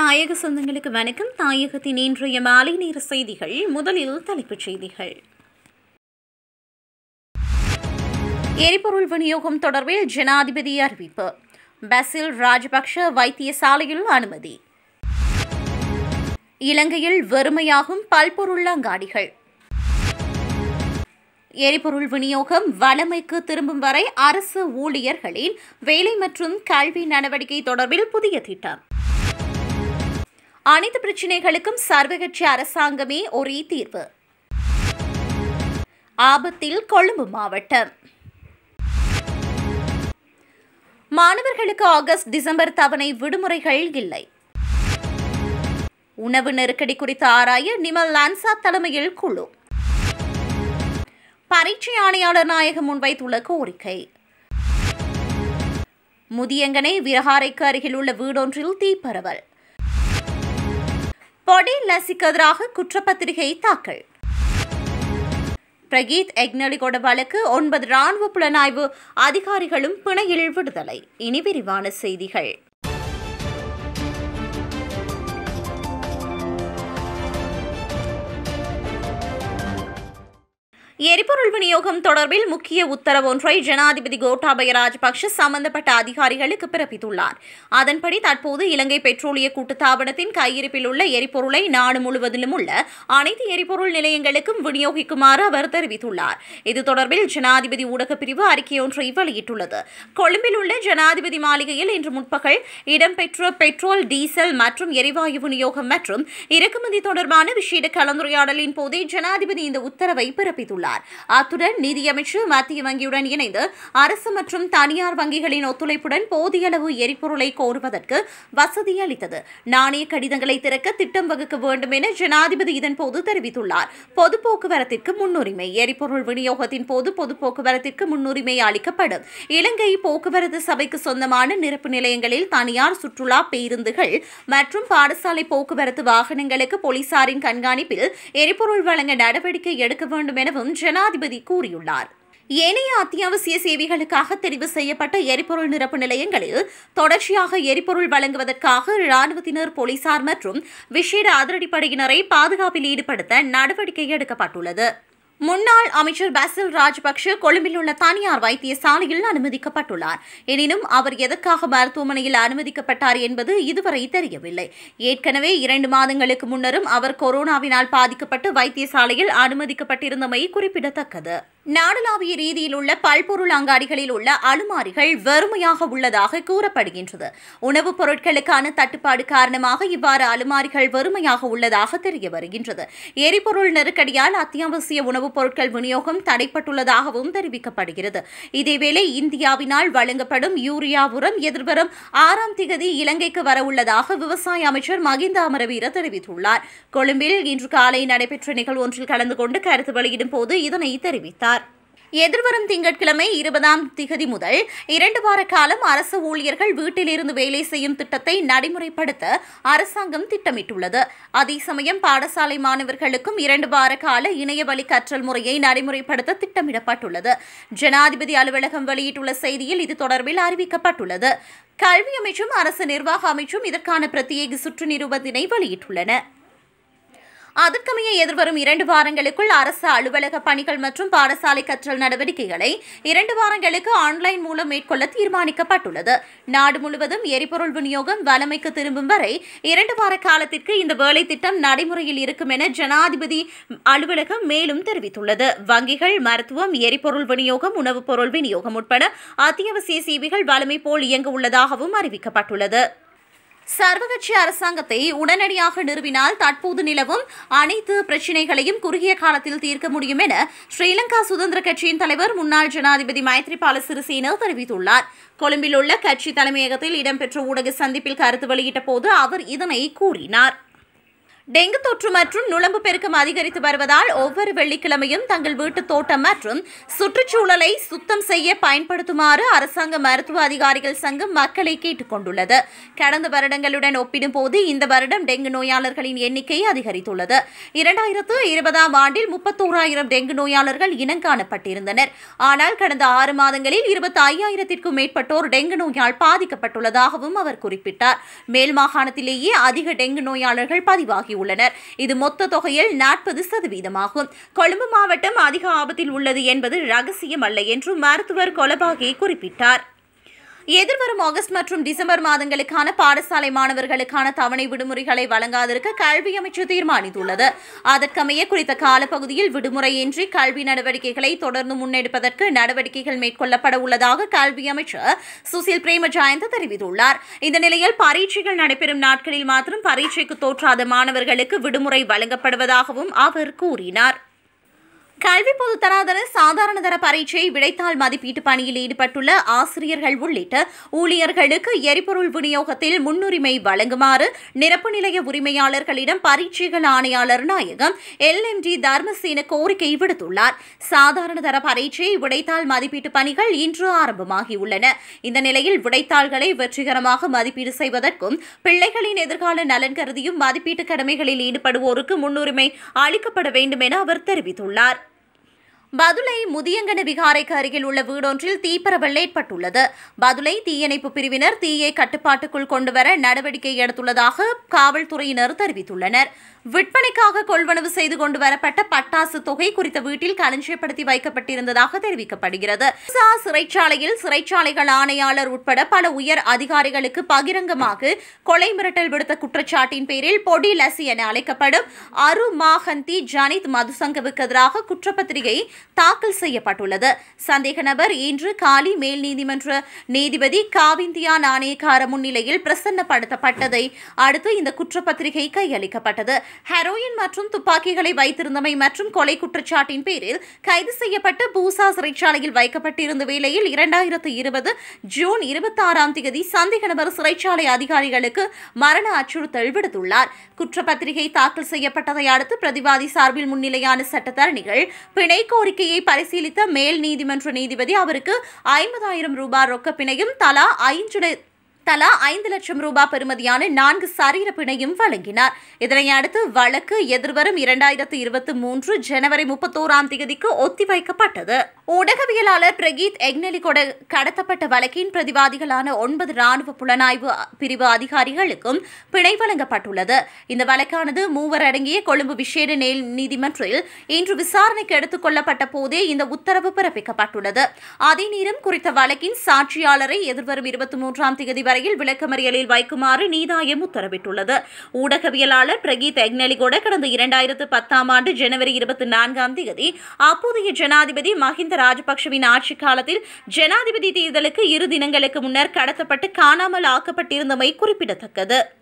தாயக சொந்தங்களுக்கு வணக்கம் தாயகத்தின் இன்றைய மாலை நேர செய்திகள் முதலில் தலைப்புச் செய்திகள் எரிபொருள் விநியோகம் தொடர்பில் ஜனாதிபதி அறிவிப்பு பசில் ராஜபக்ஷ வைத்தியசாலையில் அனுமதி இலங்கையில் வெறுமையாகும் பல்பொருள் அங்காடிகள் எரிபொருள் விநியோகம் வளமைக்கு திரும்பும் வரை அரசு ஊழியர்களின் வேலை மற்றும் கல்வி நடவடிக்கை தொடர்பில் புதிய திட்டம் அனைத்து பிரச்சினைகளுக்கும் சர்வகட்சி அரசாங்கமே ஒரே தீர்வு ஆபத்தில் கொழும்பு மாவட்டம் மாணவர்களுக்கு ஆகஸ்ட் டிசம்பர் தவணை விடுமுறைகள் இல்லை உணவு நெருக்கடி குறித்து ஆராய நிமல் லான்சா தலைமையில் குழு பரீட்சை ஆணையாளர் நாயகம் முன்வைத்துள்ள கோரிக்கை முதியங்கனை விரகாரைக்கு அருகில் உள்ள வீடொன்றில் தீப்பரவல் பொடி லசிக்கு எதிராக குற்றப்பத்திரிகை தாக்கல் பிரகீத் எக்னலிகொட வழக்கு ஒன்பது ராணுவ புலனாய்வு அதிகாரிகளும் பிணையில் விடுதலை இனி விரிவான செய்திகள் எரிபொருள் விநியோகம் தொடர்பில் முக்கிய உத்தரவு ஒன்றை ஜனாதிபதி கோட்டாபய ராஜபக்ஷ சம்பந்தப்பட்ட அதிகாரிகளுக்கு பிறப்பித்துள்ளார் அதன்படி தற்போது இலங்கை பெட்ரோலிய கூட்டுத்தாபனத்தின் கையிருப்பில் உள்ள எரிபொருளை நாடு முழுவதிலும் உள்ள அனைத்து எரிபொருள் நிலையங்களுக்கும் விநியோகிக்குமாறு அவர் தெரிவித்துள்ளார் இது தொடர்பில் ஜனாதிபதி ஊடகப் பிரிவு அறிக்கையொன்றை வெளியிட்டுள்ளது கொழும்பில் உள்ள ஜனாதிபதி மாளிகையில் இன்று முற்பகல் இடம்பெற்ற பெட்ரோல் டீசல் மற்றும் எரிவாயு விநியோகம் மற்றும் இறக்குமதி தொடர்பான விசேட கலந்துரையாடலின் போதே ஜனாதிபதி இந்த உத்தரவை பிறப்பித்துள்ளார் அத்துடன் நிதியமைச்சு மத்திய வங்கியுடன் இணைந்து அரசு மற்றும் தனியார் வங்கிகளின் ஒத்துழைப்புடன் போதிய அளவு எரிபொருளை கோருவதற்கு வசதி அளித்தது நாணய கடிதங்களை திறக்க திட்டம் வகுக்க வேண்டும் என ஜனாதிபதி இதன்போது தெரிவித்துள்ளார் பொது போக்குவரத்திற்கு முன்னுரிமை எரிபொருள் விநியோகத்தின் போது பொது போக்குவரத்திற்கு முன்னுரிமை அளிக்கப்படும் இலங்கை போக்குவரத்து சபைக்கு சொந்தமான நிரப்பு நிலையங்களில் தனியார் சுற்றுலா பேருந்துகள் மற்றும் பாடசாலை போக்குவரத்து வாகனங்களுக்கு போலீசாரின் கண்காணிப்பில் எரிபொருள் வழங்க நடவடிக்கை எடுக்க வேண்டும் எனவும் ஜனாதிபதி கூறியுள்ளார் ஏனைய அத்தியாவசிய சேவைகளுக்காக தெரிவு செய்யப்பட்ட எரிபொருள் நிரப்பு நிலையங்களில் தொடர்ச்சியாக எரிபொருள் வழங்குவதற்காக ராணுவத்தினர் போலீசார் மற்றும் விசேட அதிரடிப்படையினரை பாதுகாப்பில் ஈடுபடுத்த நடவடிக்கை எடுக்கப்பட்டுள்ளது முன்னாள் அமைச்சர் பாசில் ராஜபக்ஷ கொழும்பில் உள்ள தனியார் வைத்தியசாலையில் அனுமதிக்கப்பட்டுள்ளார் எனினும் அவர் எதற்காக மருத்துவமனையில் அனுமதிக்கப்பட்டார் என்பது இதுவரை தெரியவில்லை ஏற்கனவே இரண்டு மாதங்களுக்கு முன்னரும் அவர் கொரோனாவினால் பாதிக்கப்பட்டு வைத்தியசாலையில் அனுமதிக்கப்பட்டிருந்தமை குறிப்பிடத்தக்கது நாடளாவிய ரீதியில் உள்ள பல்பொருள் அங்காடிகளில் உள்ள அலுமாரிகள் வெறுமையாக உள்ளதாக கூறப்படுகின்றது உணவுப் பொருட்களுக்கான தட்டுப்பாடு காரணமாக இவ்வாறு அலுமாரிகள் வெறுமையாக உள்ளதாக தெரிய வருகின்றது எரிபொருள் நெருக்கடியால் அத்தியாவசிய உணவுப் பொருட்கள் விநியோகம் தடைப்பட்டுள்ளதாகவும் தெரிவிக்கப்படுகிறது இதேவேளை இந்தியாவினால் வழங்கப்படும் யூரியா உரம் எதிர்வரும் ஆறாம் திகதி இலங்கைக்கு வரவுள்ளதாக விவசாய அமைச்சர் மகிந்த அமரவீர தெரிவித்துள்ளார் கொழும்பில் இன்று காலை நடைபெற்ற நிகழ்வு ஒன்றில் கலந்து கொண்டு கருத்து வெளியிடும் போது இதனை தெரிவித்தார் எதிர்வரும் திங்கட்கிழமை இருபதாம் திகதி முதல் இரண்டு வார காலம் அரசு ஊழியர்கள் வீட்டிலிருந்து வேலை செய்யும் திட்டத்தை நடைமுறைப்படுத்த அரசாங்கம் திட்டமிட்டுள்ளது அதே சமயம் பாடசாலை மாணவர்களுக்கும் இரண்டு வார கால இணையவழி கற்றல் முறையை நடைமுறைப்படுத்த திட்டமிடப்பட்டுள்ளது ஜனாதிபதி அலுவலகம் வெளியிட்டுள்ள செய்தியில் இது தொடர்பில் அறிவிக்கப்பட்டுள்ளது கல்வி அமைச்சும் அரசு நிர்வாக அமைச்சும் இதற்கான பிரத்யேக சுற்று நிரூபத்தினை வெளியிட்டுள்ளன அதற்கமைய எதிர்வரும் இரண்டு வாரங்களுக்குள் அரசு அலுவலக பணிகள் மற்றும் பாடசாலை கற்றல் நடவடிக்கைகளை இரண்டு வாரங்களுக்கு ஆன்லைன் மூலம் மேற்கொள்ள தீர்மானிக்கப்பட்டுள்ளது நாடு முழுவதும் எரிபொருள் விநியோகம் வலமைக்கு திரும்பும் வரை இரண்டு வார காலத்திற்கு இந்த வேலை திட்டம் நடைமுறையில் இருக்கும் என ஜனாதிபதி அலுவலகம் மேலும் தெரிவித்துள்ளது வங்கிகள் மருத்துவம் எரிபொருள் விநியோகம் உணவுப் பொருள் விநியோகம் உட்பட அத்தியாவசிய சேவைகள் வலிமை போல் இயங்க உள்ளதாகவும் அறிவிக்கப்பட்டுள்ளது சர்வகட்சி அரசாங்கத்தை உடனடியாக நிறுவினால் தற்போது நிலவும் அனைத்து பிரச்சினைகளையும் குறுகிய காலத்தில் தீர்க்க முடியும் என ஸ்ரீலங்கா சுதந்திர கட்சியின் தலைவர் முன்னாள் ஜனாதிபதி மைத்ரிபால சிறிசேன தெரிவித்துள்ளார் கொழும்பில் உள்ள கட்சி தலைமையகத்தில் இடம்பெற்ற ஊடக சந்திப்பில் கருத்து வெளியிட்ட போது அவர் இதனை கூறினார் டெங்கு தொற்று மற்றும் நுளம்பு பெருக்கம் அதிகரித்து வருவதால் ஒவ்வொரு வெள்ளிக்கிழமையும் தங்கள் வீட்டு தோட்டம் மற்றும் சுற்றுச்சூழலை சுத்தம் செய்ய பயன்படுத்துமாறு அரசாங்க மருத்துவ அதிகாரிகள் சங்கம் மக்களை கேட்டுக் கொண்டுள்ளது கடந்த வருடங்களுடன் ஒப்பிடும்போது இந்த வருடம் டெங்கு நோயாளர்களின் எண்ணிக்கை அதிகரித்துள்ளது இரண்டாயிரத்து இருபதாம் ஆண்டில் முப்பத்தோராயிரம் டெங்கு நோயாளர்கள் இனங்காணப்பட்டிருந்தனர் ஆனால் கடந்த ஆறு மாதங்களில் இருபத்தி ஐயாயிரத்திற்கும் மேற்பட்டோர் டெங்கு நோயால் பாதிக்கப்பட்டுள்ளதாகவும் அவர் குறிப்பிட்டார் மேல் மாகாணத்திலேயே அதிக டெங்கு நோயாளர்கள் பதிவாகி உள்ளனர் இது மொத்த தொகையில் நாற்பது சதவீதமாகும் கொழும்பு மாவட்டம் அதிக ஆபத்தில் உள்ளது என்பது ரகசியம் அல்ல என்றும் மருத்துவர் கொலபாகே குறிப்பிட்டார் எதிர்வரும் ஆகஸ்ட் மற்றும் டிசம்பர் மாதங்களுக்கான பாடசாலை மாணவர்களுக்கான தவணை விடுமுறைகளை வழங்காதிருக்க கல்வி அமைச்சு தீர்மானித்துள்ளது அதற்கமைய குறித்த காலப்பகுதியில் விடுமுறையின்றி கல்வி நடவடிக்கைகளை தொடர்ந்து முன்னெடுப்பதற்கு நடவடிக்கைகள் மேற்கொள்ளப்பட உள்ளதாக கல்வி அமைச்சர் சுசில் பிரேம ஜெயந்த் தெரிவித்துள்ளார் இந்த நிலையில் பரீட்சைகள் நடைபெறும் நாட்களில் மாத்திரம் பரீட்சைக்கு தோற்றாத மாணவர்களுக்கு விடுமுறை வழங்கப்படுவதாகவும் அவர் கூறினார் கல்வி பொதுத்தராதர சாதாரண தர பரீட்சை விடைத்தாள் மதிப்பீட்டு பணியில் ஈடுபட்டுள்ள ஆசிரியர்கள் உள்ளிட்ட ஊழியர்களுக்கு எரிபொருள் விநியோகத்தில் முன்னுரிமை வழங்குமாறு நிரப்பு நிலைய உரிமையாளர்களிடம் பரீட்சைகள் ஆணையாளர் நாயகம் எல் எம் டி தர்மசேன கோரிக்கை விடுத்துள்ளார் சாதாரண தர பரீட்சை விடைத்தாள் மதிப்பீட்டு பணிகள் இன்று ஆரம்பமாகியுள்ளன இந்த நிலையில் விடைத்தாள்களை வெற்றிகரமாக மதிப்பீடு செய்வதற்கும் பிள்ளைகளின் எதிர்கால நலன் கருதியும் மதிப்பீட்டு கடமைகளில் ஈடுபடுவோருக்கு முன்னுரிமை அளிக்கப்பட வேண்டும் என அவர் தெரிவித்துள்ளார் பதுளை முதியங்கன விகாரைக்கு அருகில் உள்ள வீடொன்றில் தீப்பரவல் ஏற்பட்டுள்ளது பதுளை தீயணைப்பு பிரிவினர் தீயை கட்டுப்பாட்டுக்குள் கொண்டுவர நடவடிக்கை எடுத்துள்ளதாக காவல்துறையினர் தெரிவித்துள்ளனர் விற்பனைக்காக கொள்வனவு செய்து கொண்டு வரப்பட்ட பட்டாசு தொகை குறித்த வீட்டில் களஞ்சியப்படுத்தி வைக்கப்பட்டிருந்ததாக தெரிவிக்கப்படுகிறது சா சிறைச்சாலையில் சிறைச்சாலைகள் ஆணையாளர் உட்பட பல உயர் அதிகாரிகளுக்கு பகிரங்கமாக கொலை மிரட்டல் விடுத்த குற்றச்சாட்டின் பேரில் பொடி லசி என அழைக்கப்படும் அரு மாகந்தி ஜனித் மதுசங்கவுக்கு எதிராக குற்றப்பத்திரிகை தாக்கல் செய்யப்பட்டுள்ளது சந்தேக நபர் இன்று காலி மேல் நீதிமன்ற நீதிபதி காவிந்தியா நாணயக்கார முன்னிலையில் பிரசன்னப்படுத்தப்பட்டதை அடுத்து இந்த குற்றப்பத்திரிகை கையளிக்கப்பட்டது ஹெரோயின் மற்றும் துப்பாக்கிகளை வைத்திருந்தமை மற்றும் கொலை குற்றச்சாட்டின் பேரில் கைது செய்யப்பட்டு பூசா சிறைச்சாலையில் வைக்கப்பட்டிருந்த வேளையில் இரண்டாயிரத்து இருபது ஜூன் இருபத்தி ஆறாம் தேதி சந்தேக நபர் சிறைச்சாலை அதிகாரிகளுக்கு மரண அச்சுறுத்தல் விடுத்துள்ளார் குற்றப்பத்திரிகை தாக்கல் செய்யப்பட்டதை அடுத்து பிரதிவாதி சார்பில் முன்னிலையான சட்டத்தரணிகள் பிணை கோரிக்கையை பரிசீலித்த மேல் நீதிமன்ற நீதிபதி அவருக்கு ஐம்பதாயிரம் ரூபாய் ரொக்க பிணையும் தலா ஐந்து தலா ஐந்து லட்சம் ரூபாய் பெறுமதியான நான்கு சரீர பிணையும் வழங்கினார் இதனை அடுத்து வழக்கு எதிர்வரும் இரண்டாயிரத்து இருபத்தி மூன்று ஜனவரி முப்பத்தோராம் தேதிக்கு ஒத்திவைக்கப்பட்டது ஊடகவியலாளர் பிரகீத் எக்னெலிகொட கடத்தப்பட்ட வழக்கின் பிரதிவாதிகளான ஒன்பது ராணுவ புலனாய்வு பிரிவு அதிகாரிகளுக்கும் பிணை வழங்கப்பட்டுள்ளது இந்த வழக்கானது மூவர் அடங்கிய கொழும்பு விசேட நேல் நீதிமன்றில் இன்று விசாரணைக்கு எடுத்துக் கொள்ளப்பட்ட போதே இந்த உத்தரவு பிறப்பிக்கப்பட்டுள்ளது அதே நேரம் குறித்த வழக்கின் சாட்சியாளரை எதிர்வரும் இருபத்தி மூன்றாம் தேதி வரையில் விளக்கமறியலில் வைக்குமாறு நீதாயம் உத்தரவிட்டுள்ளது ஊடகவியலாளர் பிரகீத் எக்னெலிகோட கடந்த இரண்டாயிரத்து பத்தாம் ஆண்டு ஜனவரி இருபத்தி நான்காம் தேதி அப்போதைய ஜனாதிபதி மஹிந்த ராஜபக்சவின் ஆட்சி காலத்தில் ஜனாதிபதி தேர்தலுக்கு இரு தினங்களுக்கு முன்னர் கடத்தப்பட்டு காணாமல் ஆக்கப்பட்டிருந்தமை குறிப்பிடத்தக்கது